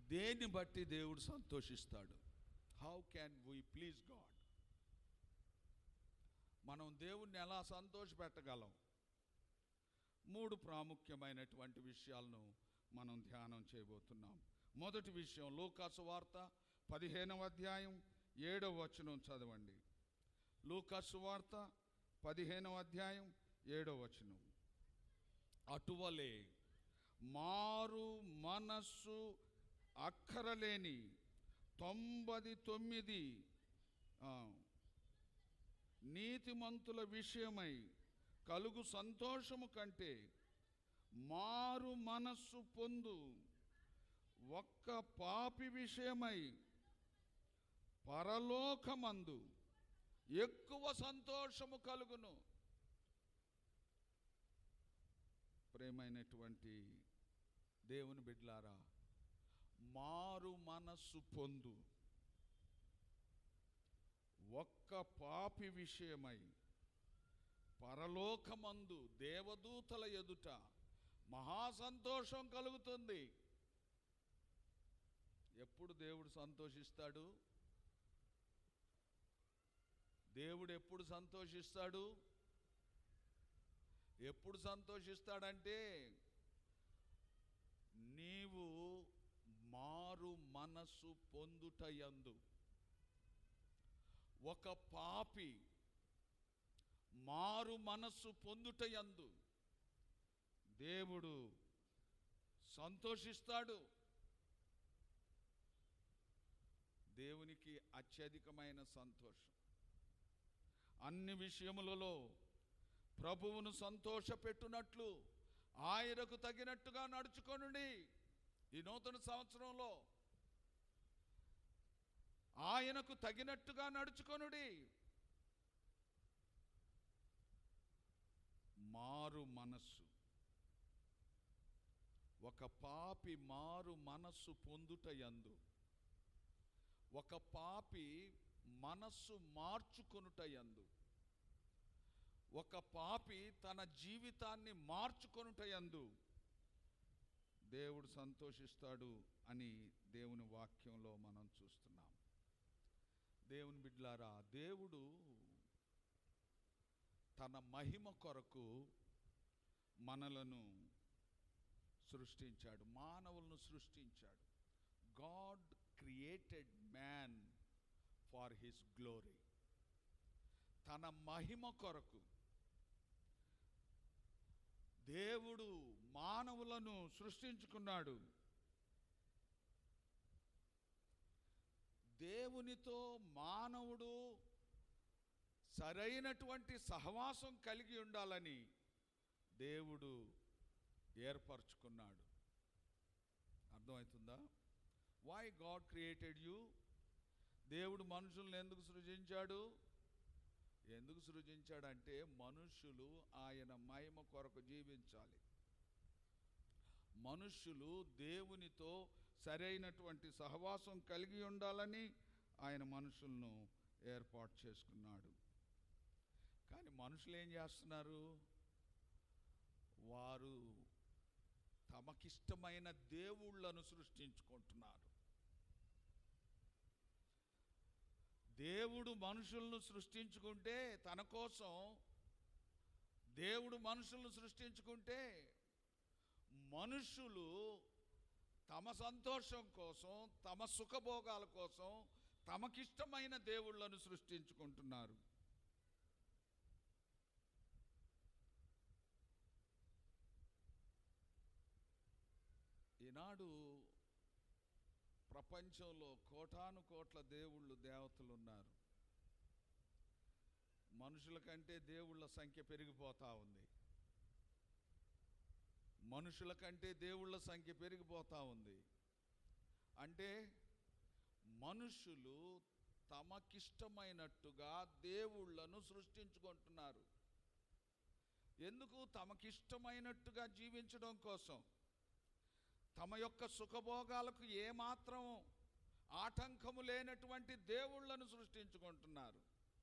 దేన్ని బట్టి దేవుడు సంతోషిస్తాడు how can we please God మనం దేవుణ్ణి ఎలా సంతోషపెట్టగలం మూడు ప్రాముఖ్యమైనటువంటి విషయాలను మనం ధ్యానం చేయబోతున్నాం మొదటి విషయం లూకాసు వార్త పదిహేనవ అధ్యాయం ఏడవ వచనం చదవండి లూకాసు వార్త పదిహేనవ అధ్యాయం ఏడవ వచనం అటువలే మారు మనస్సు అక్కరలేని తొంభై తొమ్మిది ఆ, నీతిమంతుల విషయమై కలుగు సంతోషము కంటే మారు మనస్సు పొందు ఒక్క పాపి విషయమై పరలోకమందు ఎక్కువ సంతోషము కలుగును ప్రేమైనటువంటి దేవుని బిడ్లారా మారు మనస్సు పొందు ఒక్క పాపి విషయమై పరలోకమందు దేవదూతల ఎదుట మహాసంతోషం కలుగుతుంది ఎప్పుడు దేవుడు సంతోషిస్తాడు దేవుడు ఎప్పుడు సంతోషిస్తాడు ఎప్పుడు సంతోషిస్తాడంటే నీవు మారు మనస్సు పొందుటయందు ఒక పాపి మారు మనస్సు పొందుటయందు దేవుడు సంతోషిస్తాడు దేవునికి అత్యధికమైన సంతోషం అన్ని విషయములలో ప్రభువును సంతోషపెట్టునట్లు ఆయనకు తగినట్టుగా నడుచుకొనుడి ఈ నూతన సంవత్సరంలో ఆయనకు తగినట్టుగా నడుచుకొనుడి మారు మనస్సు ఒక పాపి మారు మనస్సు పొందుట యందు ఒక పాపి మనస్సు మార్చుకొనుట యందు ఒక పాపి తన జీవితాన్ని మార్చుకొనుట యందు దేవుడు సంతోషిస్తాడు అని దేవుని వాక్యంలో మనం చూస్తున్నాం దేవుని బిడ్లారా దేవుడు తన మహిమ కొరకు మనలను సృష్టించాడు మానవులను సృష్టించాడు God created man for his glory తన మహిమ కొరకు దేవుడు మానవులను సృష్టించుకున్నాడు దేవునితో మానవుడు సరైనటువంటి సహవాసం కలిగి ఉండాలని దేవుడు ఏర్పరచుకున్నాడు అర్థమవుతుందా వై గాడ్ క్రియేటెడ్ యూ దేవుడు మనుషులను ఎందుకు సృజించాడు ఎందుకు సృజించాడంటే మనుష్యులు ఆయన మహిమ కొరకు జీవించాలి మనుష్యులు దేవునితో సరైనటువంటి సహవాసం కలిగి ఉండాలని ఆయన మనుషులను ఏర్పాటు చేసుకున్నాడు కానీ మనుషులు ఏం చేస్తున్నారు వారు తమకిష్టమైన దేవుళ్ళను సృష్టించుకుంటున్నారు దేవుడు మనుషులను సృష్టించుకుంటే తన కోసం దేవుడు మనుషులను సృష్టించుకుంటే మనుషులు తమ సంతోషం కోసం తమ సుఖభోగాల కోసం తమకిష్టమైన దేవుళ్ళను సృష్టించుకుంటున్నారు ఈనాడు ప్రపంచంలో కోటాను కోట్ల దేవుళ్ళు దేవతలు ఉన్నారు మనుషుల కంటే దేవుళ్ళ సంఖ్య పెరిగిపోతూ ఉంది మనుషుల కంటే దేవుళ్ళ సంఖ్య పెరిగిపోతూ ఉంది అంటే మనుషులు తమకిష్టమైనట్టుగా దేవుళ్ళను సృష్టించుకుంటున్నారు ఎందుకు తమకిష్టమైనట్టుగా జీవించడం కోసం తమ యొక్క సుఖభోగాలకు ఏమాత్రం ఆటంకము లేనటువంటి దేవుళ్ళను సృష్టించుకుంటున్నారు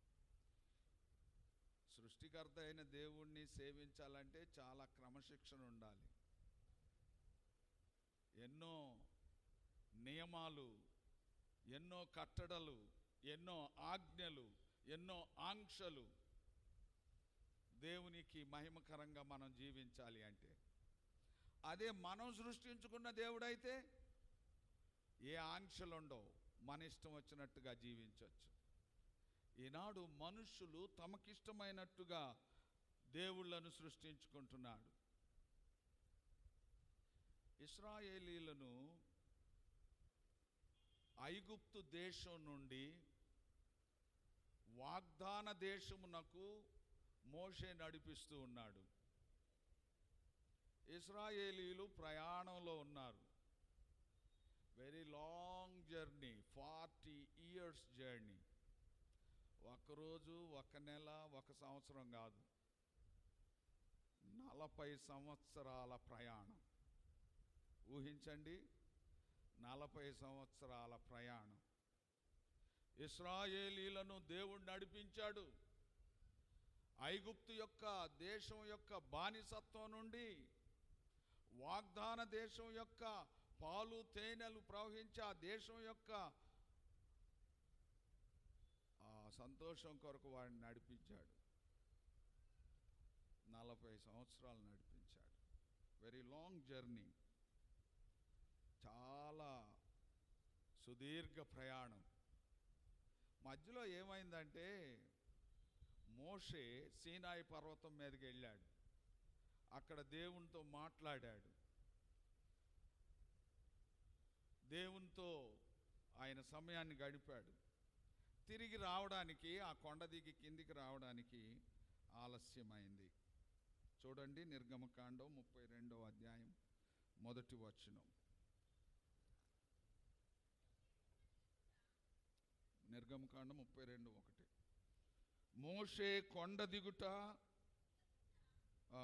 సృష్టికర్త అయిన దేవుణ్ణి సేవించాలంటే చాలా క్రమశిక్షణ ఉండాలి ఎన్నో నియమాలు ఎన్నో కట్టడలు ఎన్నో ఆజ్ఞలు ఎన్నో ఆంక్షలు దేవునికి మహిమకరంగా మనం జీవించాలి అంటే అదే మనం సృష్టించుకున్న దేవుడైతే ఏ ఆంక్షలు ఉండవు మన ఇష్టం వచ్చినట్టుగా జీవించవచ్చు ఈనాడు మనుషులు తమకిష్టమైనట్టుగా దేవుళ్ళను సృష్టించుకుంటున్నాడు ఇస్రాయేలీలను ఐగుప్తు దేశం నుండి వాగ్దాన దేశమునకు మోషే నడిపిస్తూ ఉన్నాడు ఇస్రాయేలీలు ప్రయాణంలో ఉన్నారు very long journey forty years journey ఒకరోజు ఒక నెల ఒక సంవత్సరం కాదు నలభై సంవత్సరాల ప్రయాణం ఊహించండి నలభై సంవత్సరాల ప్రయాణం ఇస్రాయేలీలను దేవుడు నడిపించాడు ఐగుప్తు యొక్క దేశం యొక్క బానిసత్వం నుండి వాగ్దాన దేశం యొక్క పాలు తేనెలు ప్రవహించే ఆ దేశం యొక్క ఆ సంతోషం కొరకు వాడిని నడిపించాడు నలభై సంవత్సరాలు నడిపించాడు వెరీ లాంగ్ జర్నీ చాలా సుదీర్ఘ ప్రయాణం మధ్యలో ఏమైందంటే మోషే సీనాయి పర్వతం మీదకి వెళ్ళాడు అక్కడ దేవునితో మాట్లాడాడు దేవునితో ఆయన సమయాన్ని గడిపాడు తిరిగి రావడానికి ఆ కొండ దిగి కిందికి రావడానికి ఆలస్యమైంది చూడండి నిర్గమకాండం ముప్పై రెండవ అధ్యాయం మొదటి వచనం నిర్గమకాండం ముప్పై రెండు ఒకటి మోషే కొండ దిగుట ఆ,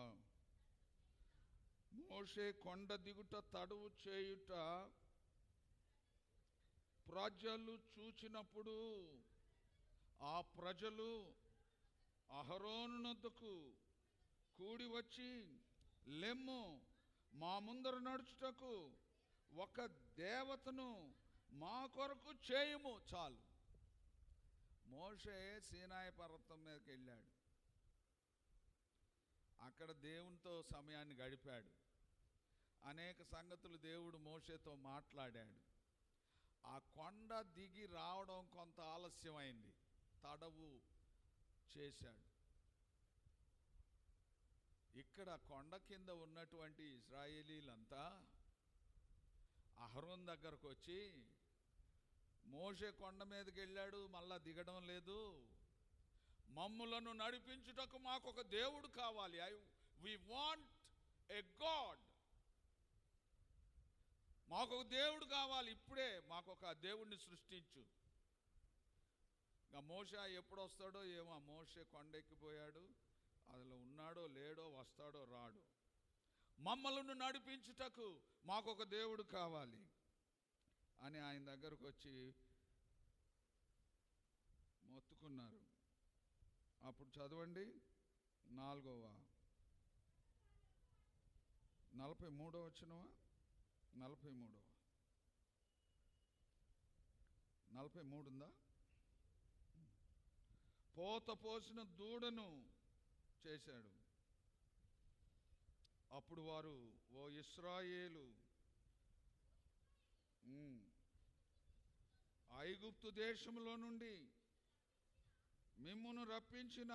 మోషే కొండ దిగుట తడువు చేయుట ప్రజలు చూచినప్పుడు ఆ ప్రజలు అహరోనునొద్దకు కూడి వచ్చి లెమ్ము మా ముందర నడుచుటకు ఒక దేవతను మా కొరకు చేయుము చాలు మోషే సీనాయి పర్వతం మీదకి వెళ్ళాడు అక్కడ దేవునితో సమయాన్ని గడిపాడు అనేక సంగతులు దేవుడు మోషేతో మాట్లాడాడు ఆ కొండ దిగి రావడం కొంత ఆలస్యమైంది తడవు చేశాడు ఇక్కడ కొండ కింద ఉన్నటువంటి ఇస్రాయేలీలంతా అహరోన్ దగ్గరకు వచ్చి మోషే కొండ మీదకి వెళ్ళాడు మళ్ళా దిగడం లేదు మమ్ములను నడిపించుటకు మాకు ఒక దేవుడు కావాలి I we want a God మాకు ఒక దేవుడు కావాలి ఇప్పుడే మాకు ఒక దేవుడిని సృష్టించు ఇంకా మోషే ఎప్పుడు వస్తాడో ఏమో ఆ మోషే కొండెక్కిపోయాడు అందులో ఉన్నాడో లేడో వస్తాడో రాడు మమ్మలను నడిపించుటకు మాకు ఒక దేవుడు కావాలి అని ఆయన దగ్గరకు వచ్చి మొత్తుకున్నారు అప్పుడు చదవండి నాలుగవ నలభై మూడో వచ్చినవా నలభై మూడవ నలభై మూడు ఉందా పోత పోసిన దూడను చేశాడు అప్పుడు వారు ఓ ఇస్రాయేలు ఉమ్, ఐగుప్తు దేశంలో నుండి మిమ్మును రప్పించిన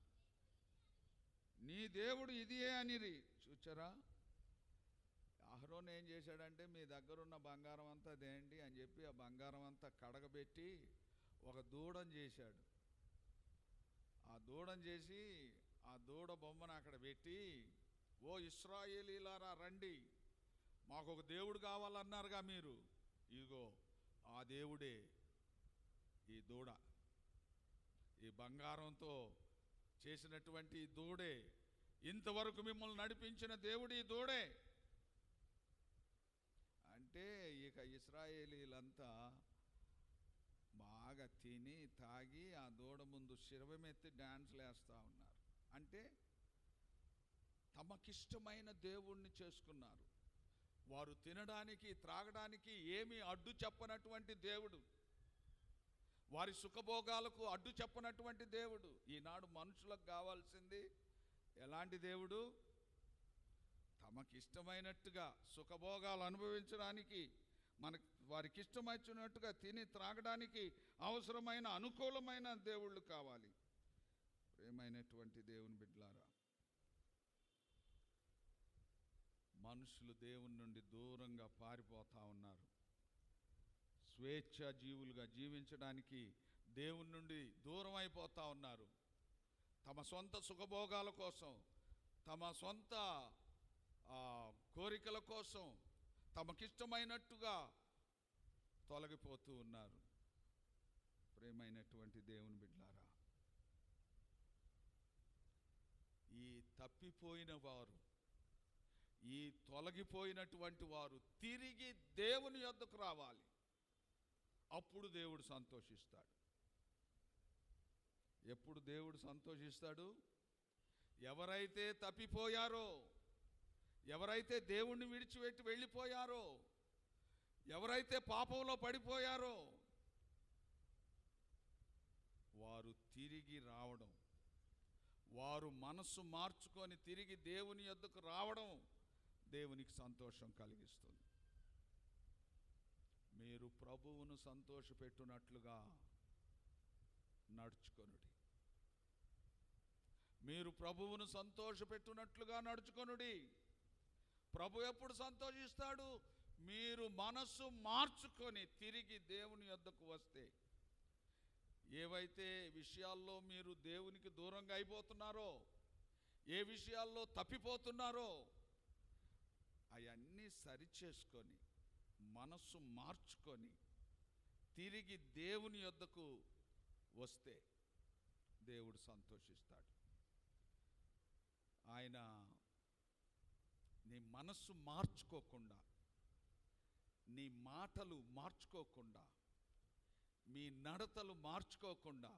నీ దేవుడు ఇదియే అనిరి చూచారా అహరోన్ ఏం చేశాడంటే మీ దగ్గర ఉన్న బంగారం అంతా దేండి అని చెప్పి ఆ బంగారం అంతా కడగబెట్టి ఒక దూడం చేశాడు ఆ దూడం చేసి ఆ దూడ బొమ్మను అక్కడ పెట్టి ఓ ఇస్రాయేలీలారా రండి మాకు ఒక దేవుడు కావాలన్నారుగా మీరు ఇదిగో ఆ దేవుడే ఈ దూడ ఈ బంగారంతో చేసినటువంటి ఈ దూడే ఇంతవరకు మిమ్మల్ని నడిపించిన దేవుడు ఈ దూడే అంటే ఇక ఇస్రాయేలీలంతా బాగా తిని తాగి ఆ దూడ ముందు శిరవమెత్తి డాన్స్లు వేస్తూ ఉన్నారు అంటే తమకిష్టమైన దేవుణ్ణి చేసుకున్నారు వారు తినడానికి త్రాగడానికి ఏమీ అడ్డు చెప్పనటువంటి దేవుడు వారి సుఖభోగాలకు అడ్డు చెప్పనటువంటి దేవుడు ఈనాడు మనుషులకు కావాల్సింది ఎలాంటి దేవుడు తమకిష్టమైనట్టుగా సుఖభోగాలు అనుభవించడానికి మనకి వారికి ఇష్టమైనట్టుగా తిని త్రాగడానికి అవసరమైన అనుకూలమైన దేవుళ్ళు కావాలి ప్రేమైనటువంటి దేవుని బిడ్డలారా మనుషులు దేవుని నుండి దూరంగా పారిపోతా ఉన్నారు స్వేచ్ఛ జీవులుగా జీవించడానికి దేవుని నుండి దూరం అయిపోతా ఉన్నారు తమ సొంత సుఖభోగాల కోసం తమ సొంత ఆ, కోరికల కోసం తమకిష్టమైనట్టుగా తొలగిపోతూ ఉన్నారు ప్రేమైనటువంటి దేవుని బిడ్డారా ఈ తప్పిపోయిన వారు ఈ తొలగిపోయినటువంటి వారు తిరిగి దేవుని యొద్దకు రావాలి అప్పుడు దేవుడు సంతోషిస్తాడు ఎప్పుడు దేవుడు సంతోషిస్తాడు ఎవరైతే తప్పిపోయారో ఎవరైతే దేవుణ్ణి విడిచిపెట్టి వెళ్ళిపోయారో ఎవరైతే పాపంలో పడిపోయారో వారు తిరిగి రావడం వారు మనస్సు మార్చుకొని తిరిగి దేవుని యొద్దకు రావడం దేవునికి సంతోషం కలిగిస్తుంది మీరు ప్రభువును సంతోషపెట్టునట్లుగా నడుచుకొనుడి మీరు ప్రభువును సంతోషపెట్టునట్లుగా నడుచుకొనుడి ప్రభు ఎప్పుడు సంతోషిస్తాడు మీరు మనస్సు మార్చుకొని తిరిగి దేవుని యొద్దకు వస్తే ఏవైతే విషయాల్లో మీరు దేవునికి దూరంగా అయిపోతున్నారో ఏ విషయాల్లో తప్పిపోతున్నారో అవన్నీ సరిచేసుకొని మనస్సు మార్చుకొని తిరిగి దేవుని యొద్దకు వస్తే దేవుడు సంతోషిస్తాడు ఆయన నీ మనస్సు మార్చుకోకుండా నీ మాటలు మార్చుకోకుండా మీ నడతలు మార్చుకోకుండా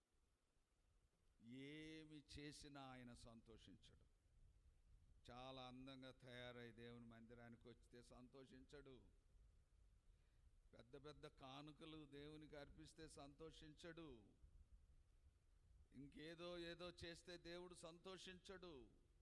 ఏమి చేసినా ఆయన సంతోషించడు చాలా అందంగా తయారై దేవుని మందిరానికి వచ్చితే సంతోషించడు పెద్ద పెద్ద కానుకలు దేవునికి అర్పిస్తే సంతోషించడు ఇంకేదో ఏదో చేస్తే దేవుడు సంతోషించడు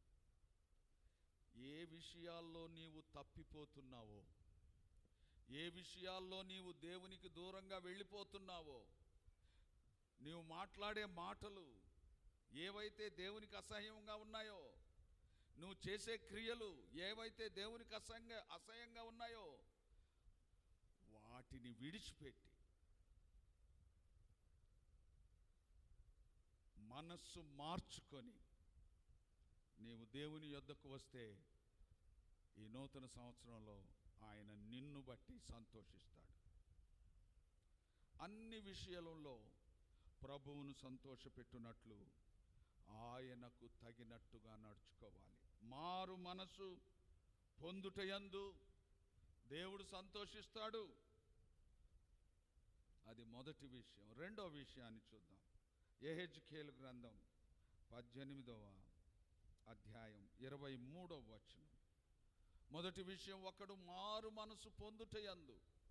ఏ విషయాల్లో నీవు తప్పిపోతున్నావో ఏ విషయాల్లో నీవు దేవునికి దూరంగా వెళ్ళిపోతున్నావో నీవు మాట్లాడే మాటలు ఏవైతే దేవునికి అసహ్యంగా ఉన్నాయో నువ్వు చేసే క్రియలు ఏవైతే దేవునికి అసహ్యంగా అసహ్యంగా ఉన్నాయో వాటిని విడిచిపెట్టి మనస్సు మార్చుకొని నీవు దేవుని యొద్దకు వస్తే ఈ నూతన సంవత్సరంలో ఆయన నిన్ను బట్టి సంతోషిస్తాడు అన్ని విషయాలలో ప్రభువును సంతోషపెట్టునట్లు ఆయనకు తగినట్టుగా నడుచుకోవాలి మారు మనసు పొందుటయందు దేవుడు సంతోషిస్తాడు అది మొదటి విషయం రెండో విషయాన్ని చూద్దాం ఎహెజ్కేల్ గ్రంథం పద్దెనిమిదవ అధ్యాయం ఇరవై మూడవ వచనం మొదటి విషయం ఒకడు మారు మనసు పొందుటయందు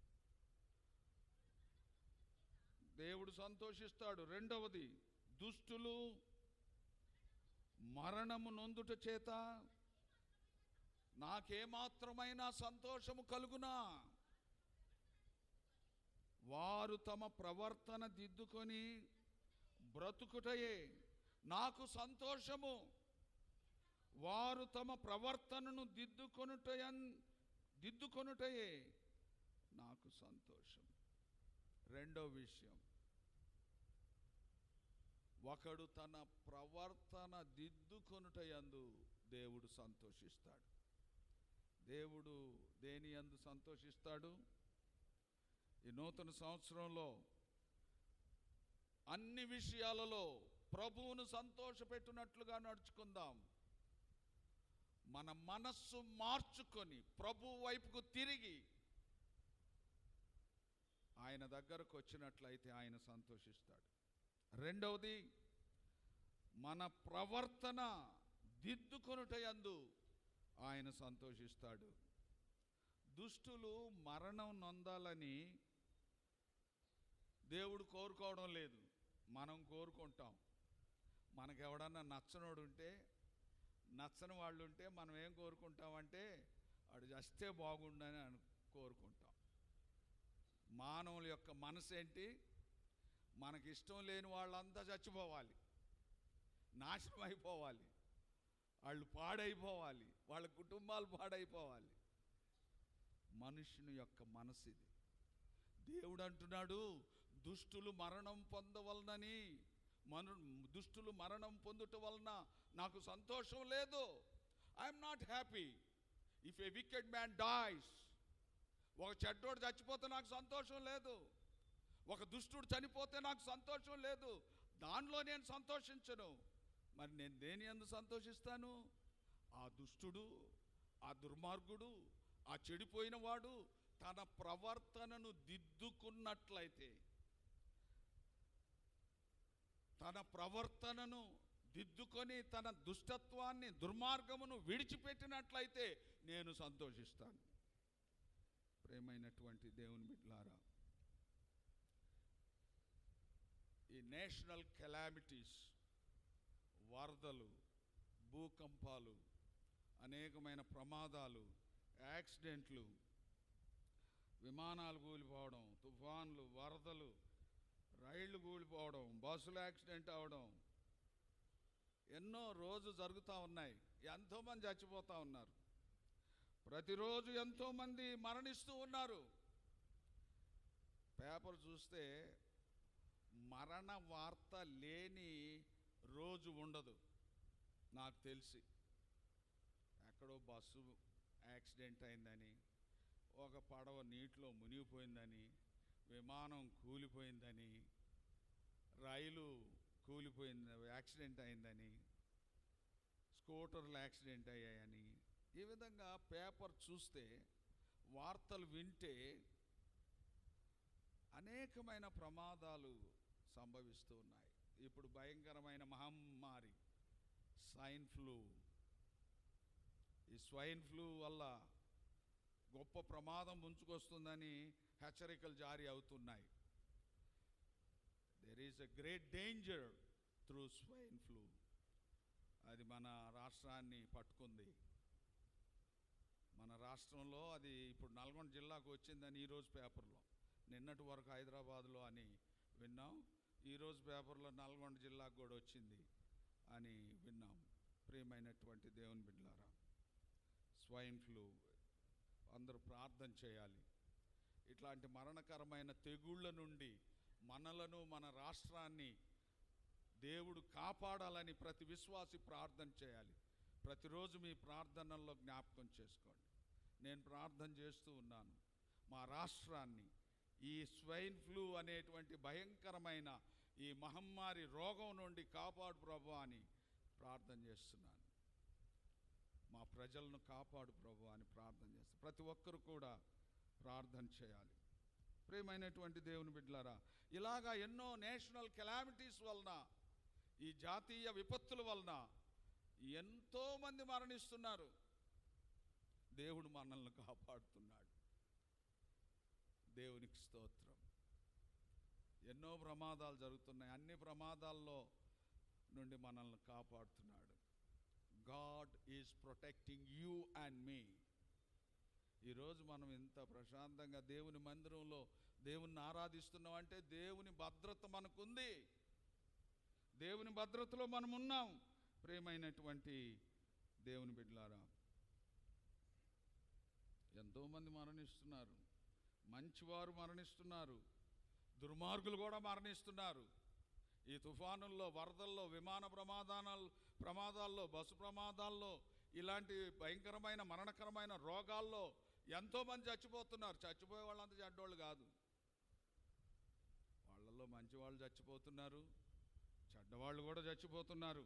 దేవుడు సంతోషిస్తాడు రెండవది దుష్టులు మరణము నొందుట చేత నాకేమాత్రమైన సంతోషము కలుగునా వారు తమ ప్రవర్తన దిద్దుకొని బ్రతుకుటయే నాకు సంతోషము వారు తమ ప్రవర్తనను దిద్దుకొనుటయన్ దిద్దుకొనుటయే నాకు సంతోషం రెండో విషయం ఒకడు తన ప్రవర్తన దిద్దుకొనుటయందు దేవుడు సంతోషిస్తాడు దేవుడు దేని యందు సంతోషిస్తాడు ఈ నూతన సంవత్సరంలో అన్ని విషయాలలో ప్రభువును సంతోషపెట్టునట్లుగా నడుచుకుందాం మన మనస్సు మార్చుకొని ప్రభు వైపుకు తిరిగి ఆయన దగ్గరకు వచ్చినట్లయితే ఆయన సంతోషిస్తాడు రెండవది మన ప్రవర్తన దిద్దుకొనుటయందు ఆయన సంతోషిస్తాడు దుష్టులు మరణం నొందాలని దేవుడు కోరుకోవడం లేదు మనం కోరుకుంటాం మనకు ఎవడన్నా నచ్చనోడు ఉంటే నచ్చని వాళ్ళు ఉంటే మనం ఏం కోరుకుంటామంటే వాడు చస్తే బాగుండని అను కోరుకుంటాం మానవుల యొక్క మనసు ఏంటి మనకి ఇష్టం లేని వాళ్ళంతా చచ్చిపోవాలి నాశనం అయిపోవాలి వాళ్ళు పాడైపోవాలి వాళ్ళ కుటుంబాలు పాడైపోవాలి మనుషుని యొక్క మనసు ఇది దేవుడు అంటున్నాడు దుష్టులు మరణం పొందవలనని మను దుష్టులు మరణం పొందుట వలన నాకు సంతోషం లేదు I'm not happy if a wicked man dies ఒక చెడ్డోడు చచ్చిపోతే నాకు సంతోషం లేదు ఒక దుష్టుడు చనిపోతే నాకు సంతోషం లేదు దానిలో నేను సంతోషించను మరి నేను దేని ఎందు సంతోషిస్తాను ఆ దుష్టుడు ఆ దుర్మార్గుడు ఆ చెడిపోయిన వాడు తన ప్రవర్తనను దిద్దుకున్నట్లయితే తన ప్రవర్తనను దిద్దుకొని తన దుష్టత్వాన్ని దుర్మార్గమును విడిచిపెట్టినట్లయితే నేను సంతోషిస్తాను ప్రేమైనటువంటి దేవుని బిడ్లారా ఈ నేషనల్ కెలామిటీస్ వరదలు భూకంపాలు అనేకమైన ప్రమాదాలు యాక్సిడెంట్లు విమానాలు కూలిపోవడం తుఫాన్లు వరదలు రైళ్లు కూలిపోవడం బస్సులు యాక్సిడెంట్ అవడం ఎన్నో రోజు జరుగుతూ ఉన్నాయి ఎంతోమంది చచ్చిపోతూ ఉన్నారు ప్రతిరోజు ఎంతోమంది మరణిస్తూ ఉన్నారు పేపర్ చూస్తే మరణ వార్త లేని రోజు ఉండదు నాకు తెలిసి ఎక్కడో బస్సు యాక్సిడెంట్ అయిందని ఒక పడవ నీటిలో మునిగిపోయిందని విమానం కూలిపోయిందని రైలు కూలిపోయింది యాక్సిడెంట్ అయిందని స్కూటర్లు యాక్సిడెంట్ అయ్యాయని ఈ విధంగా పేపర్ చూస్తే వార్తలు వింటే అనేకమైన ప్రమాదాలు సంభవిస్తూ ఉన్నాయి ఇప్పుడు భయంకరమైన మహమ్మారి స్వైన్ ఫ్లూ ఈ స్వైన్ ఫ్లూ వల్ల గొప్ప ప్రమాదం ముంచుకొస్తుందని హెచ్చరికలు జారీ అవుతున్నాయి there is a great danger through swine flu అది మన రాష్ట్రాన్ని పట్టుకుంది మన రాష్ట్రంలో అది ఇప్పుడు నల్గొండ జిల్లాకు వచ్చిందని ఈరోజు పేపర్లో నిన్నటి వరకు హైదరాబాద్లో అని విన్నాం ఈరోజు పేపర్లో నల్గొండ జిల్లాకు కూడా వచ్చింది అని విన్నాం ప్రియమైనటువంటి దేవుని బిడ్డలారా స్వైన్ ఫ్లూ అందరూ ప్రార్థన చేయాలి ఇట్లాంటి మరణకరమైన తెగుళ్ళ నుండి మనలను మన రాష్ట్రాన్ని దేవుడు కాపాడాలని ప్రతి విశ్వాసి ప్రార్థన చేయాలి ప్రతిరోజు మీ ప్రార్థనల్లో జ్ఞాపకం చేసుకోండి నేను ప్రార్థన చేస్తూ ఉన్నాను మా రాష్ట్రాన్ని ఈ స్వైన్ ఫ్లూ అనేటువంటి భయంకరమైన ఈ మహమ్మారి రోగం నుండి కాపాడు ప్రభు అని ప్రార్థన చేస్తున్నాను మా ప్రజలను కాపాడు ప్రభు అని ప్రార్థన చేస్తాను ప్రతి ఒక్కరు కూడా ప్రార్థన చేయాలి ప్రియమైనటువంటి దేవుని బిడ్డలారా ఇలాగా ఎన్నో నేషనల్ కెలామిటీస్ వలన ఈ జాతీయ విపత్తుల వలన ఎంతోమంది మరణిస్తున్నారు దేవుడు మనల్ని కాపాడుతున్నాడు దేవునికి స్తోత్రం ఎన్నో ప్రమాదాలు జరుగుతున్నాయి అన్ని ప్రమాదాల్లో నుండి మనల్ని కాపాడుతున్నాడు God is protecting you and మీ ఈరోజు మనం ఇంత ప్రశాంతంగా దేవుని మందిరంలో దేవుని ఆరాధిస్తున్నాం అంటే దేవుని భద్రత మనకుంది దేవుని భద్రతలో మనం ఉన్నాం ప్రేమైనటువంటి దేవుని బిడ్డలారా ఎంతోమంది మరణిస్తున్నారు మంచివారు మరణిస్తున్నారు దుర్మార్గులు కూడా మరణిస్తున్నారు ఈ తుఫానుల్లో వరదల్లో విమాన ప్రమాదాలు ప్రమాదాల్లో బస్సు ప్రమాదాల్లో ఇలాంటి భయంకరమైన మరణకరమైన రోగాల్లో ఎంతోమంది చచ్చిపోతున్నారు చచ్చిపోయే వాళ్ళంతా చెడ్డోళ్ళు కాదు వాళ్ళల్లో మంచి వాళ్ళు చచ్చిపోతున్నారు చెడ్డవాళ్ళు కూడా చచ్చిపోతున్నారు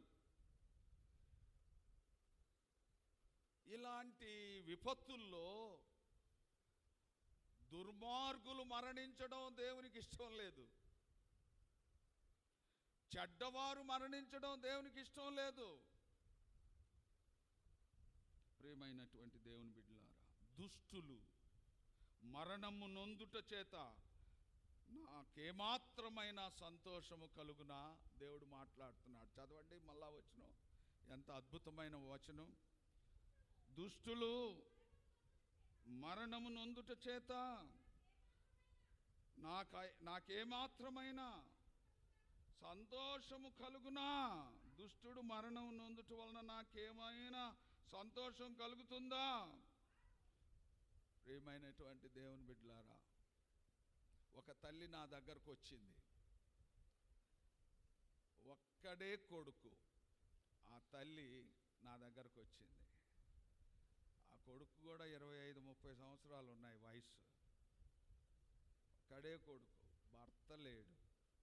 ఇలాంటి విపత్తుల్లో దుర్మార్గులు మరణించడం దేవునికి ఇష్టం లేదు చెడ్డవారు మరణించడం దేవునికి ఇష్టం లేదు ప్రియమైనటువంటి దేవుని బిడ్డలారా దుష్టులు మరణము నొందుట చేత నాకేమాత్రమైన సంతోషము కలుగునా దేవుడు మాట్లాడుతున్నాడు చదవండి మళ్ళా వచనం ఎంత అద్భుతమైన వచనం దుష్టులు మరణము నొందుట చేత నాక నాకేమాత్రమైన సంతోషము కలుగునా దుష్టుడు మరణం నొందుట వలన నాకేమైనా సంతోషం కలుగుతుందా ప్రియమైనటువంటి దేవుని బిడ్డలారా ఒక తల్లి నా దగ్గరకు వచ్చింది ఒక్కడే కొడుకు ఆ తల్లి నా దగ్గరకు వచ్చింది ఆ కొడుకు కూడా ఇరవై ఐదు ముప్పై సంవత్సరాలు ఉన్నాయి వయసు ఒక్కడే కొడుకు భర్త లేడు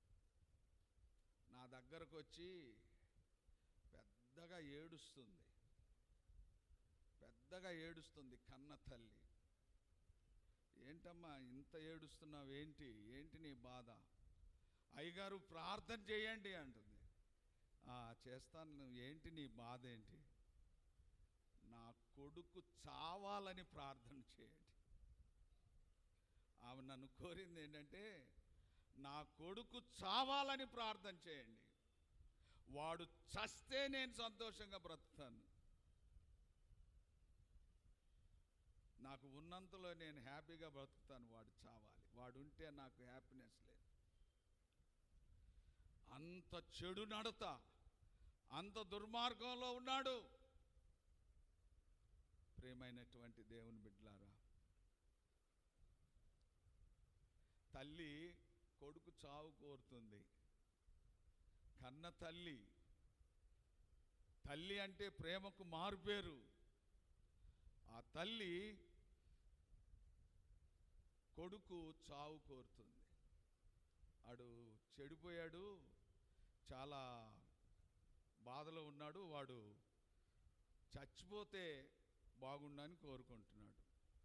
నా దగ్గరకు వచ్చి పెద్దగా ఏడుస్తుంది పెద్దగా ఏడుస్తుంది కన్న తల్లి ఏంటమ్మా ఇంత ఏడుస్తున్నావు ఏంటి ఏంటి నీ బాధ అయ్యగారు ప్రార్థన చేయండి అంటుంది "ఆ, చేస్తాను నువ్వు ఏంటి నీ బాధ ఏంటి నా కొడుకు చావాలని ప్రార్థన చేయండి ఆమె నన్ను కోరింది ఏంటంటే నా కొడుకు చావాలని ప్రార్థన చేయండి వాడు చస్తే నేను సంతోషంగా బ్రతుకుతాను నాకు ఉన్నంతలో నేను హ్యాపీగా బ్రతుకుతాను వాడు చావాలి వాడు ఉంటే నాకు హ్యాపీనెస్ లేదు అంత చెడు నడత అంత దుర్మార్గంలో ఉన్నాడు ప్రేమైనటువంటి దేవుని బిడ్డలారా తల్లి కొడుకు చావు కోరుతుంది కన్న తల్లి తల్లి అంటే ప్రేమకు మారుపేరు ఆ తల్లి కొడుకు చావు కోరుతుంది వాడు చెడిపోయాడు చాలా బాధలో ఉన్నాడు వాడు చచ్చిపోతే బాగుండని కోరుకుంటున్నాడు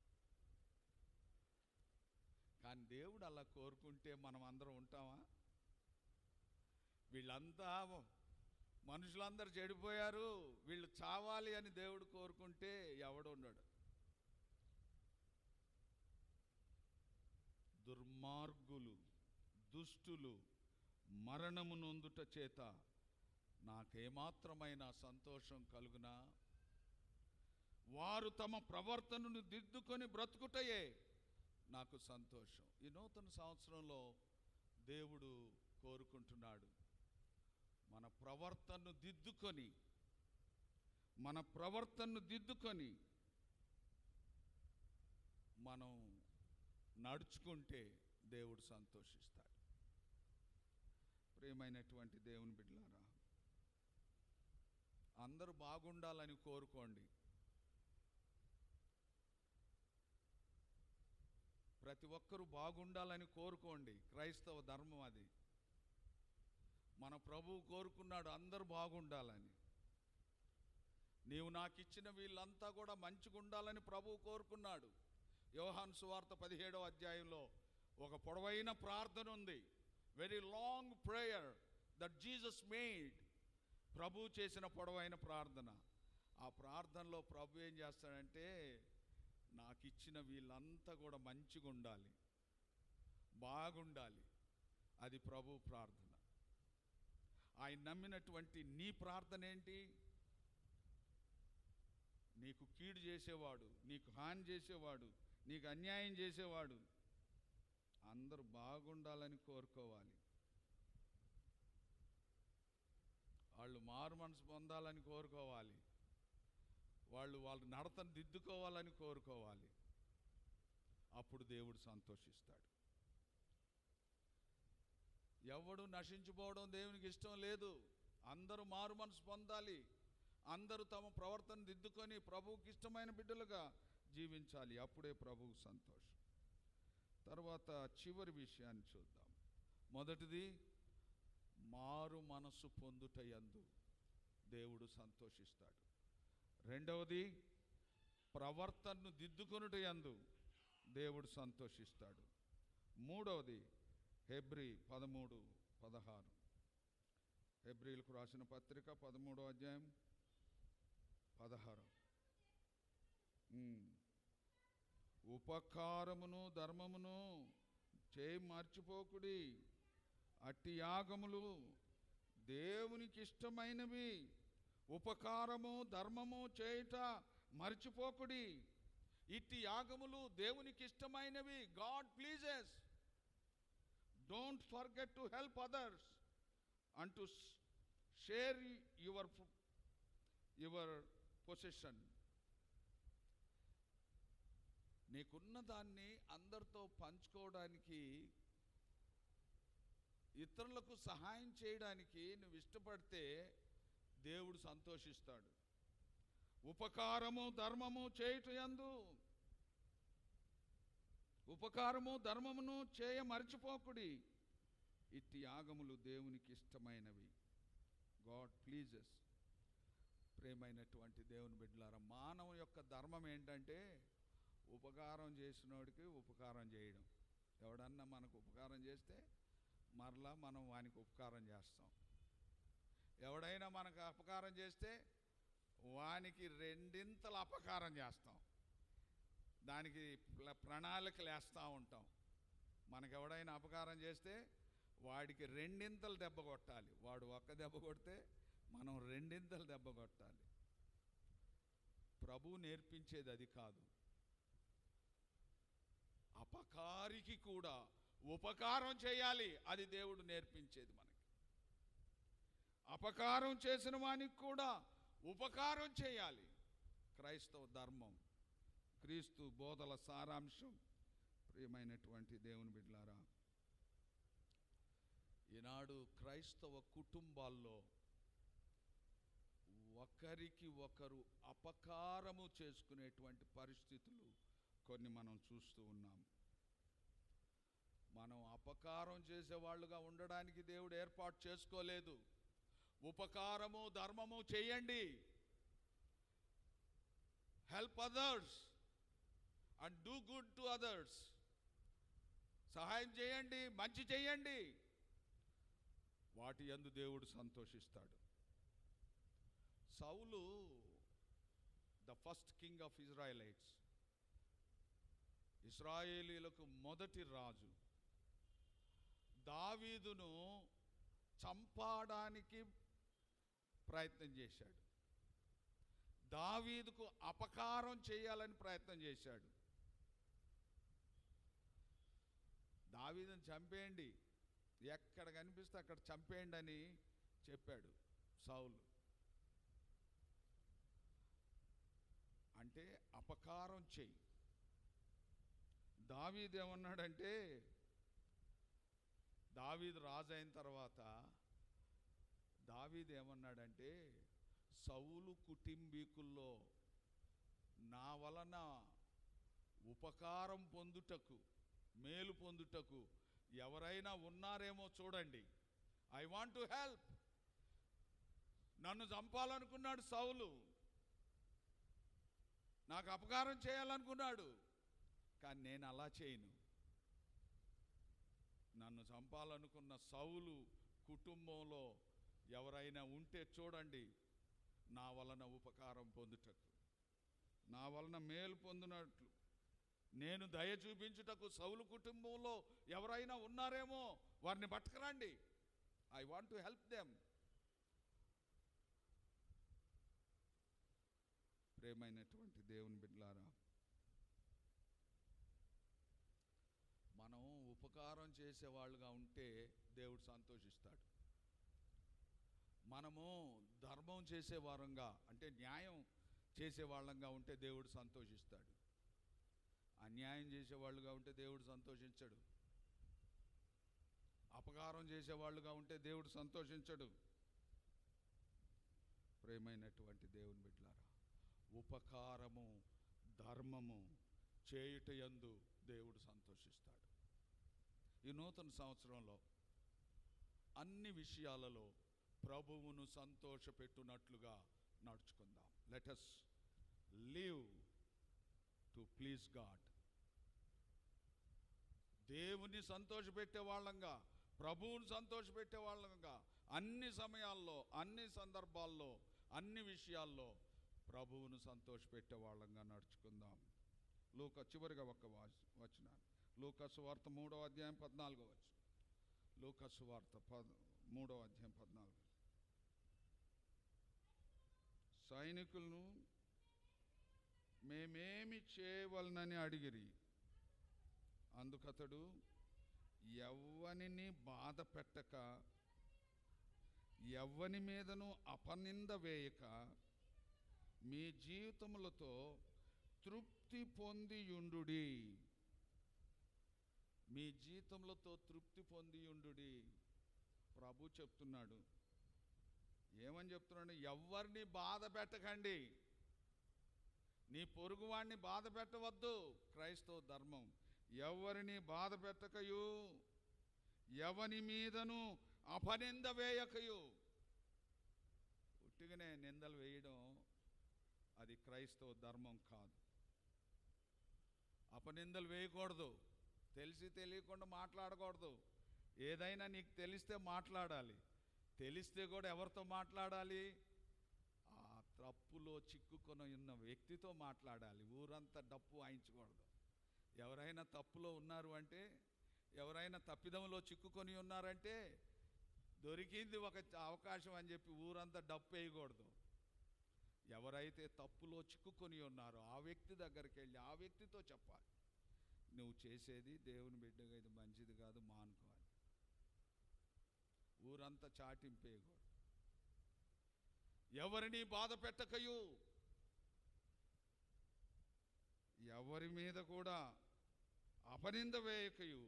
కానీ దేవుడు అలా కోరుకుంటే మనం అందరం ఉంటామా వీళ్ళంతా మనుషులందరూ చెడిపోయారు వీళ్ళు చావాలి అని దేవుడు కోరుకుంటే ఎవడున్నాడు దుర్మార్గులు దుష్టులు మరణము నొందుట చేత నాకేమాత్రమైన సంతోషం కలుగునా వారు తమ ప్రవర్తనను దిద్దుకొని బ్రతుకుటయే నాకు సంతోషం ఈ నూతన సంవత్సరంలో దేవుడు కోరుకుంటున్నాడు మన ప్రవర్తనను దిద్దుకొని మన ప్రవర్తనను దిద్దుకొని మనం నడుచుకుంటే దేవుడు సంతోషిస్తాడు ప్రియమైనటువంటి దేవుని బిడ్డలారా అందరూ బాగుండాలని కోరుకోండి ప్రతి ఒక్కరూ బాగుండాలని కోరుకోండి క్రైస్తవ ధర్మం అది మన ప్రభువు కోరుకున్నాడు అందరూ బాగుండాలని నీవు నాకు ఇచ్చిన వీళ్ళంతా కూడా మంచిగా ఉండాలని ప్రభువు కోరుకున్నాడు యోహాన్ సువార్త పదిహేడవ అధ్యాయంలో ఒక పొడవైన ప్రార్థన ఉంది very long prayer that Jesus made ప్రభు చేసిన పొడవైన ప్రార్థన ఆ ప్రార్థనలో ప్రభు ఏం చేస్తాడంటే నాకు ఇచ్చిన వీళ్ళంతా కూడా మంచిగా ఉండాలి బాగుండాలి అది ప్రభు ప్రార్థన ఆయన నమ్మినటువంటి నీ ప్రార్థన ఏంటి నీకు కీడు చేసేవాడు నీకు హాని చేసేవాడు నీకు అన్యాయం చేసేవాడు అందరూ బాగుండాలని కోరుకోవాలి వాళ్ళు మారు మనసు పొందాలని కోరుకోవాలి వాళ్ళు వాళ్ళ నడతను దిద్దుకోవాలని కోరుకోవాలి అప్పుడు దేవుడు సంతోషిస్తాడు ఎవడు నశించిపోవడం దేవునికి ఇష్టం లేదు అందరూ మారు మనసు పొందాలి అందరూ తమ ప్రవర్తన దిద్దుకొని ప్రభువుకి ఇష్టమైన బిడ్డలుగా జీవించాలి అప్పుడే ప్రభువు సంతోషం తర్వాత చివరి విషయాన్ని చూద్దాం మొదటిది మారు మనసు పొందుట యందు దేవుడు సంతోషిస్తాడు రెండవది ప్రవర్తనను దిద్దుకొనుట యందు దేవుడు సంతోషిస్తాడు మూడవది హెబ్రి పదమూడు పదహారు హెబ్రిలకు రాసిన పత్రిక పదమూడో అధ్యాయం పదహారు ఉమ్. ఉపకారమును ధర్మమును చేయి మర్చిపోకుడి అట్టి యాగములు దేవునికి ఇష్టమైనవి ఉపకారము ధర్మము చేయుట మర్చిపోకుడి ఇట్టి యాగములు దేవునికి ఇష్టమైనవి God pleases don't forget to help others and to share your your position నీకున్న దాన్ని అందరితో పంచుకోవడానికి ఇతరులకు సహాయం చేయడానికి నువ్వు ఇష్టపడితే దేవుడు సంతోషిస్తాడు ఉపకారము ధర్మము చేయుటయందు ఉపకారము ధర్మమును చేయ మర్చిపోకుడి ఇట్టి యాగములు దేవునికి ఇష్టమైనవి గాడ్ ప్లీజెస్ ప్రేమైనటువంటి దేవుని బిడ్డలారా మానవ యొక్క ధర్మం ఏంటంటే ఉపకారం చేసినోడికి ఉపకారం చేయడం ఎవడన్నా మనకు ఉపకారం చేస్తే మరలా మనం వానికి ఉపకారం చేస్తాం ఎవడైనా మనకు అపకారం చేస్తే వానికి రెండింతల అపకారం చేస్తాం దానికి ప్ల- ప్రణాళికలు వేస్తూ ఉంటాం మనకు ఎవడైనా అపకారం చేస్తే వాడికి రెండింతలు దెబ్బ కొట్టాలి వాడు ఒక్క దెబ్బ కొడితే మనం రెండింతలు దెబ్బ కొట్టాలి ప్రభు నేర్పించేది అది కాదు అపకారికి కూడా ఉపకారం చేయాలి అది దేవుడు నేర్పించేది మనకి అపకారం చేసిన వానికి కూడా ఉపకారం చేయాలి క్రైస్తవ ధర్మం క్రీస్తు బోధల సారాంశం ప్రియమైనటువంటి దేవుని బిడ్డలారా ఈనాడు క్రైస్తవ కుటుంబాల్లో ఒకరికి ఒకరు అపకారము చేసుకునేటువంటి పరిస్థితులు కొన్ని మనం చూస్తూ ఉన్నాం మనం అపకారం చేసేవాళ్ళుగా ఉండడానికి దేవుడు ఏర్పాటు చేసుకోలేదు ఉపకారము ధర్మము చేయండి help others and do good to others సహాయం చేయండి మంచి చేయండి వాటి యందు దేవుడు సంతోషిస్తాడు Saul the first king of Israelites ఇస్రాయేలీలకు మొదటి రాజు దావీదును చంపడానికి ప్రయత్నం చేశాడు దావీదుకు అపకారం చేయాలని ప్రయత్నం చేశాడు దావీదును చంపేయండి ఎక్కడ కనిపిస్తే అక్కడ చంపేయండి అని చెప్పాడు సౌలు అంటే అపకారం చెయ్యి దావీదు ఏమన్నాడంటే దావీదు రాజు అయిన తర్వాత దావీదు ఏమన్నాడంటే సౌలు కుటుంబీకుల్లో నా వలన ఉపకారం పొందుటకు మేలు పొందుటకు ఎవరైనా ఉన్నారేమో చూడండి ఐ వాంట్ టు హెల్ప్ నన్ను చంపాలనుకున్నాడు సౌలు నాకు అపకారం చేయాలనుకున్నాడు కానీ నేను అలా చేయను నన్ను చంపాలనుకున్న సౌలు కుటుంబంలో ఎవరైనా ఉంటే చూడండి నా వలన ఉపకారం పొందుటకు నా వలన మేలు పొందినట్లు నేను దయ చూపించుటకు సౌలు కుటుంబంలో ఎవరైనా ఉన్నారేమో వారిని పట్టుకురండి I want to help them ప్రేమైనటువంటి దేవుని బిడ్డలారా మనం ఉపకారం చేసేవాళ్ళుగా ఉంటే దేవుడు సంతోషిస్తాడు మనము ధర్మం చేసేవారంగా అంటే న్యాయం చేసేవాళ్ళంగా ఉంటే దేవుడు సంతోషిస్తాడు అన్యాయం చేసేవాళ్ళుగా ఉంటే దేవుడు సంతోషించడు అపకారం చేసేవాళ్ళుగా ఉంటే దేవుడు సంతోషించడు ప్రేమైనటువంటి దేవుని బిడ్డలారా ఉపకారము ధర్మము చేయుటయందు దేవుడు సంతోషిస్తాడు ఈ నూతన సంవత్సరంలో అన్ని విషయాలలో ప్రభువును సంతోషపెట్టునట్లుగా నడుచుకుందాం let us live to please God దేవుని సంతోషపెట్టే వాళ్ళంగా ప్రభువుని సంతోషపెట్టే వాళ్ళంగా అన్ని సమయాల్లో అన్ని సందర్భాల్లో అన్ని విషయాల్లో ప్రభువును సంతోషపెట్టే వాళ్ళంగా నడుచుకుందాం లూక చివరిగా ఒక వచ్చిన లూకస్ వార్త మూడవ అధ్యాయం పద్నాలుగో వచ్చు లూకస్ వార్త పద్ మూడవ అధ్యాయం పద్నాలుగు సైనికులను మేమేమి చేయవలనని అడిగిరి అందుకతడు ఎవ్వనిని బాధ పెట్టక ఎవ్వని మీదను అపనింద వేయక మీ జీవితములతో తృప్తి పొందియుండుడి మీ జీవితములతో తృప్తి పొందియుండుడి ప్రభు చెప్తున్నాడు ఏమని చెప్తున్నాడు ఎవరిని బాధ పెట్టకండి నీ పొరుగువాడిని బాధ పెట్టవద్దు క్రైస్తవ ధర్మం ఎవరిని బాధ పెట్టకయు ఎవని మీదను అపనింద వేయకయు ఉట్టిగానే నిందలు వేయడం అది క్రైస్తవ ధర్మం కాదు అపనిందలు వేయకూడదు తెలిసి తెలియకుండా మాట్లాడకూడదు ఏదైనా నీకు తెలిస్తే మాట్లాడాలి తెలిస్తే కూడా ఎవరితో మాట్లాడాలి ఆ తప్పులో చిక్కుకొని ఉన్న వ్యక్తితో మాట్లాడాలి ఊరంతా డప్పు వాయించకూడదు ఎవరైనా తప్పులో ఉన్నారు అంటే ఎవరైనా తప్పిదంలో చిక్కుకొని ఉన్నారంటే దొరికింది ఒక అవకాశం అని చెప్పి ఊరంతా డప్పు వేయకూడదు ఎవరైతే తప్పులో చిక్కుకొని ఉన్నారో ఆ వ్యక్తి దగ్గరికి వెళ్ళి ఆ వ్యక్తితో చెప్పాలి నువ్వు చేసేది దేవుని బిడ్డగా ఇది మంచిది కాదు మానుకోవాలి ఊరంతా చాటింపేయకూడదు ఎవరిని బాధ పెట్టకయు ఎవరి మీద కూడా అపనింద వేయకయు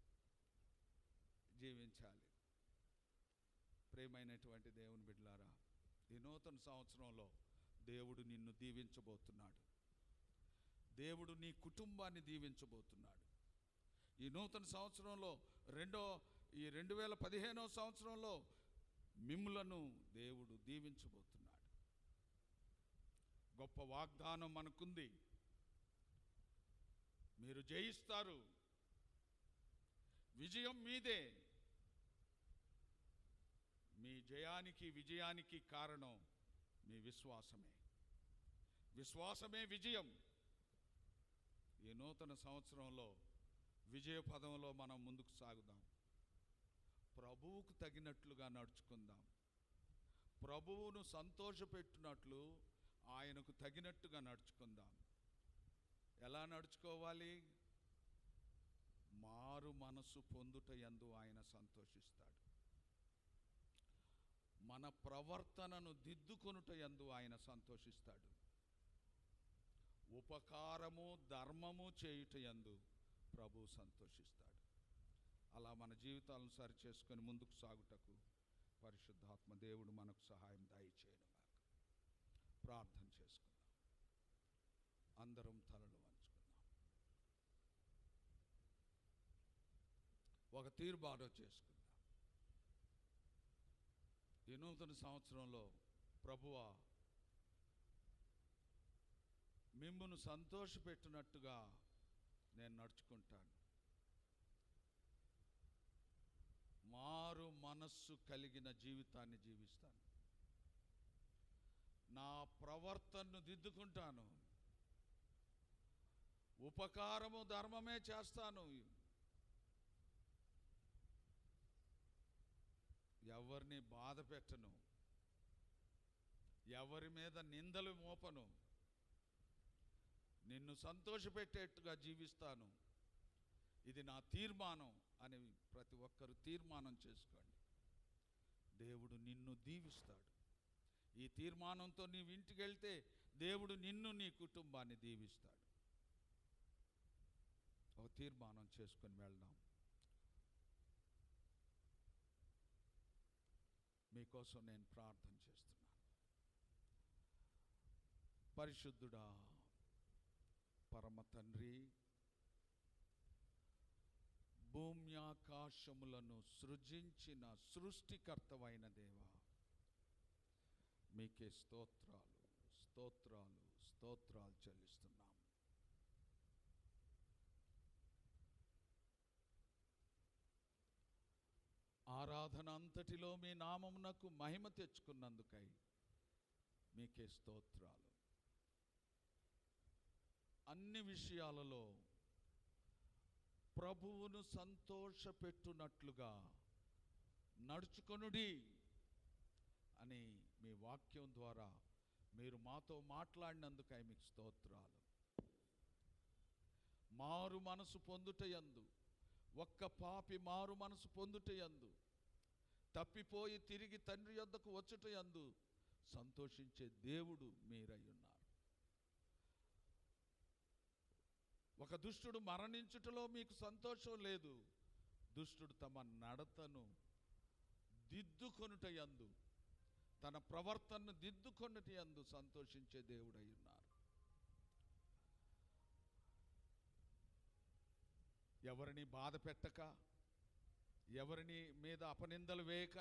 జీవించాలి ప్రేమైనటువంటి దేవుని బిడ్డలారా ఈ నూతన సంవత్సరంలో దేవుడు నిన్ను దీవించబోతున్నాడు దేవుడు నీ కుటుంబాన్ని దీవించబోతున్నాడు ఈ నూతన సంవత్సరంలో రెండో ఈ రెండు వేల పదిహేనో సంవత్సరంలో మిమ్ములను దేవుడు దీవించబోతున్నాడు గొప్ప వాగ్దానం మనకుంది మీరు జయిస్తారు విజయం మీదే మీ జయానికి విజయానికి కారణం మీ విశ్వాసమే విశ్వాసమే విజయం ఈ నూతన సంవత్సరంలో విజయ పదంలో మనం ముందుకు సాగుదాం ప్రభువుకు తగినట్లుగా నడుచుకుందాం ప్రభువును సంతోషపెట్టినట్లు ఆయనకు తగినట్టుగా నడుచుకుందాం ఎలా నడుచుకోవాలి మారు మనసు పొందుట యందు ఆయన సంతోషిస్తాడు మన ప్రవర్తనను దిద్దుకొనుట యందు ఆయన సంతోషిస్తాడు ఉపకారము ధర్మము చేయుట యందు ప్రభు సంతోషిస్తాడు అలా మన జీవితాలను సరి చేసుకొని ముందుకు సాగుటకు పరిశుద్ధాత్మ దేవుడు మనకు సహాయం దయచేయను ప్రార్థన చేసుకుందాం అందరం తలలు వంచుకుందాం ఒక తీర్మానం చేసుకుందాం ఈ నూతన సంవత్సరంలో ప్రభువా మిమ్మును సంతోషపెట్టినట్టుగా నేను నడుచుకుంటాను మారు మనస్సు కలిగిన జీవితాన్ని జీవిస్తాను నా ప్రవర్తనను దిద్దుకుంటాను ఉపకారము ధర్మమే చేస్తాను ఎవరిని బాధ పెట్టను ఎవరి మీద నిందలు మోపను నిన్ను సంతోషపెట్టేట్టుగా జీవిస్తాను ఇది నా తీర్మానం అని ప్రతి ఒక్కరు తీర్మానం చేసుకోండి దేవుడు నిన్ను దీవిస్తాడు ఈ తీర్మానంతో నీవు ఇంటికి వెళ్తే దేవుడు నిన్ను నీ కుటుంబాన్ని దీవిస్తాడు ఒక తీర్మానం చేసుకొని వెళ్దాం మీకోసం నేను ప్రార్థన చేస్తున్నాను పరిశుద్ధుడా పరమ తండ్రి భూమ్యాకాశములను సృజించిన సృష్టికర్తవైన దేవా మీకే స్తోత్రాలు స్తోత్రాలు స్తోత్రాలు చెల్లిస్తున్నాం ఆరాధన అంతటిలో మీ నామమునకు మహిమ తెచ్చుకున్నందుకై మీకే స్తోత్రాలు అన్ని విషయాలలో ప్రభువును సంతోషపెట్టునట్లుగా నడుచుకొనుడి అని మీ వాక్యం ద్వారా మీరు మాతో మాట్లాడినందుకై మీకు స్తోత్రాలు మారు మనసు పొందుటయందు ఒక్క పాపి మారు మనసు పొందుటయందు తప్పిపోయి తిరిగి తండ్రి యొద్దకు వచ్చుటయందు సంతోషించే దేవుడు మీరై ఉన్నారు ఒక దుష్టుడు మరణించుటలో మీకు సంతోషం లేదు దుష్టుడు తమ నడతను దిద్దుకొనుట యందు తన ప్రవర్తనను దిద్దుకొనుట యందు సంతోషించే దేవుడై ఉన్నారు ఎవరిని బాధ పెట్టక ఎవరిని మీద అపనిందలు వేయక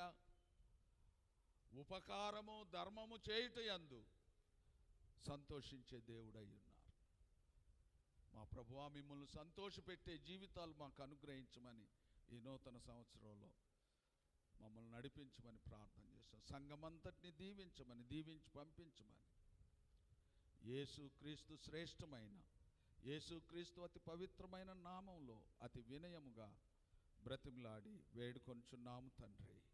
ఉపకారము ధర్మము చేయుట యందు సంతోషించే దేవుడై ఉన్నారు మా ప్రభువా మిమ్మల్ని సంతోషపెట్టే జీవితాలు మాకు అనుగ్రహించమని ఈ నూతన సంవత్సరంలో మమ్మల్ని నడిపించమని ప్రార్థన చేస్తాం సంఘమంతటిని దీవించమని దీవించి పంపించమని యేసు క్రీస్తు శ్రేష్టమైన యేసు క్రీస్తు అతి పవిత్రమైన నామంలో అతి వినయముగా బ్రతిమలాడి వేడుకొంచున్నాము తండ్రి